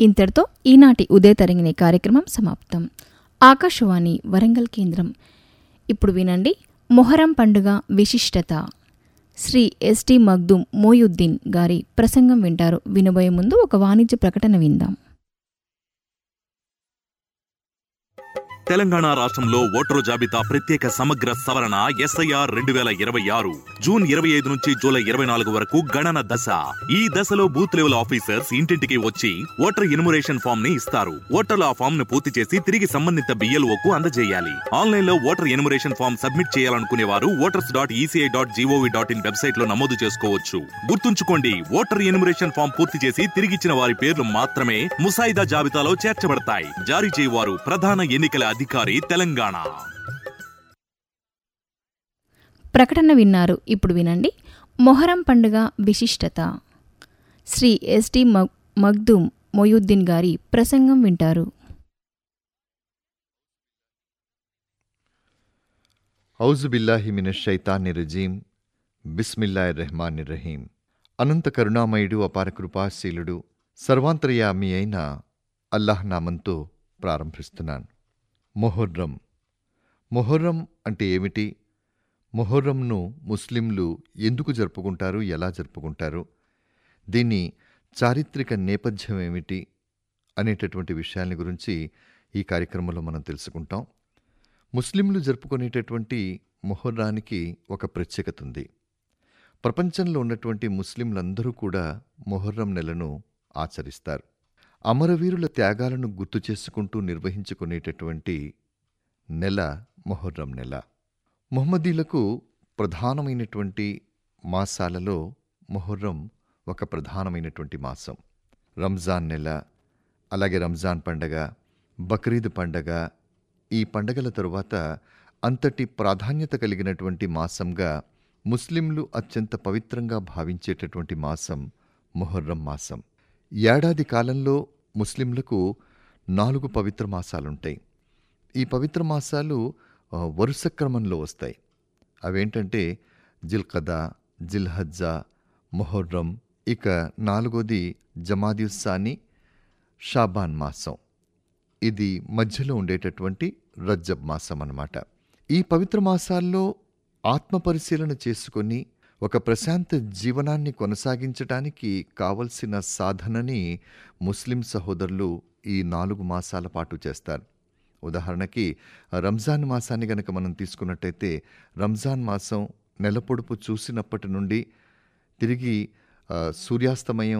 ఇంతటితో ఈనాటి ఉదయ తరంగిణి కార్యక్రమం సమాప్తం ఆకాశవాణి వరంగల్ కేంద్రం ఇప్పుడు వినండి మొహరం పండుగ విశిష్టత శ్రీ ఎస్టి మగ్దుమ్ మోయుద్దీన్ గారి ప్రసంగం వింటారు వినబోయే ముందు ఒక వాణిజ్య ప్రకటన విందాం తెలంగాణ రాష్ట్రంలో ఓటరు జాబితా ప్రత్యేక సమగ్ర సవరణ ఎస్ఐఆర్ రెండు వేల ఇరవై ఆరు జూన్ ఇరవై ఐదు నుంచి జూలై ఇరవై నాలుగు వరకు గణన దశ ఈ దశలో బూత్ లెవెల్ ఆఫీసర్స్ ఇంటింటికి వచ్చి ఓటర్ ఇనుమరేషన్ ఫామ్ ని ఇస్తారు ఓటర్లు ఆ ఫామ్ ను పూర్తి చేసి తిరిగి సంబంధిత బిఎల్ఓ కు అందజేయాలి ఆన్లైన్ లో ఓటర్ ఎనుమరేషన్ ఫామ్ సబ్మిట్ చేయాలనుకునే వారు voters dot ECI dot G O V dot in website లో నమోదు చేసుకోవచ్చు గుర్తుంచుకోండి ఓటర్ ఎనుమరేషన్ ఫామ్ పూర్తి చేసి తిరిగిచ్చిన వారి పేర్లు మాత్రమే ముసాయిదా జాబితాలో చేర్చబడతాయి జారీ చేయవారు ప్రధాన ఎన్నికల అధికారి తెలంగాణ ప్రకటన విన్నారు ఇప్పుడు వినండి మొహరం పండుగ విశిష్టత శ్రీ ఎస్టి మగ్ మగ్దుమ్ మొయుద్దీన్ గారి ప్రసంగం వింటారు ఔజుబిల్లాహి మినషైతాని రజీం బిస్మిల్లాహిర్ రెహమానిర్ రహీం అనంత కరుణామయుడు అపార కృపాశీలుడు సర్వాంతర్యామి అయిన అల్లాహ్ నామంతో ప్రారంభిస్తున్నాను మొహర్రం మొహర్రం అంటే ఏమిటి మొహర్రంను ముస్లింలు ఎందుకు జరుపుకుంటారు ఎలా జరుపుకుంటారు దీని చారిత్రక నేపథ్యం ఏమిటి అనేటటువంటి విషయాల గురించి ఈ కార్యక్రమంలో మనం తెలుసుకుంటాం ముస్లింలు జరుపుకునేటటువంటి మొహర్రానికి ఒక ప్రత్యేకత ఉంది ప్రపంచంలో ఉన్నటువంటి ముస్లింలందరూ కూడా మొహర్రం నెలను ఆచరిస్తారు అమరవీరుల త్యాగాలను గుర్తు చేసుకుంటూ నిర్వహించుకునేటటువంటి నెల మొహర్రం నెల మొహమ్మదీలకు ప్రధానమైనటువంటి మాసాలలో మొహర్రం ఒక ప్రధానమైనటువంటి మాసం రంజాన్ నెల అలాగే రంజాన్ పండగ బక్రీద్ పండగ ఈ పండగల తరువాత అంతటి ప్రాధాన్యత కలిగినటువంటి మాసంగా ముస్లింలు అత్యంత పవిత్రంగా భావించేటటువంటి మాసం మొహర్రం మాసం ఏడాది కాలంలో ముస్లింలకు నాలుగు పవిత్ర మాసాలుంటాయి ఈ పవిత్ర మాసాలు ఆ, వరుస క్రమంలో వస్తాయి అవేంటంటే జిల్కదా జిల్హజ్జా మొహర్రం ఇక నాలుగోది జమాదిస్సాని షాబాన్ మాసం ఇది మధ్యలో ఉండేటటువంటి రజ్జబ్ మాసం అన్నమాట ఈ పవిత్ర మాసాల్లో ఆత్మ పరిశీలన చేసుకొని ఒక ప్రశాంత జీవనాన్ని కొనసాగించటానికి కావలసిన సాధనని ముస్లిం సహోదరులు ఈ నాలుగు మాసాల పాటు చేస్తారు ఉదాహరణకి రంజాన్ మాసాన్ని గనక మనం తీసుకున్నట్టయితే రంజాన్ మాసం నెల పొడుపు చూసినప్పటి నుండి తిరిగి ఆ, సూర్యాస్తమయం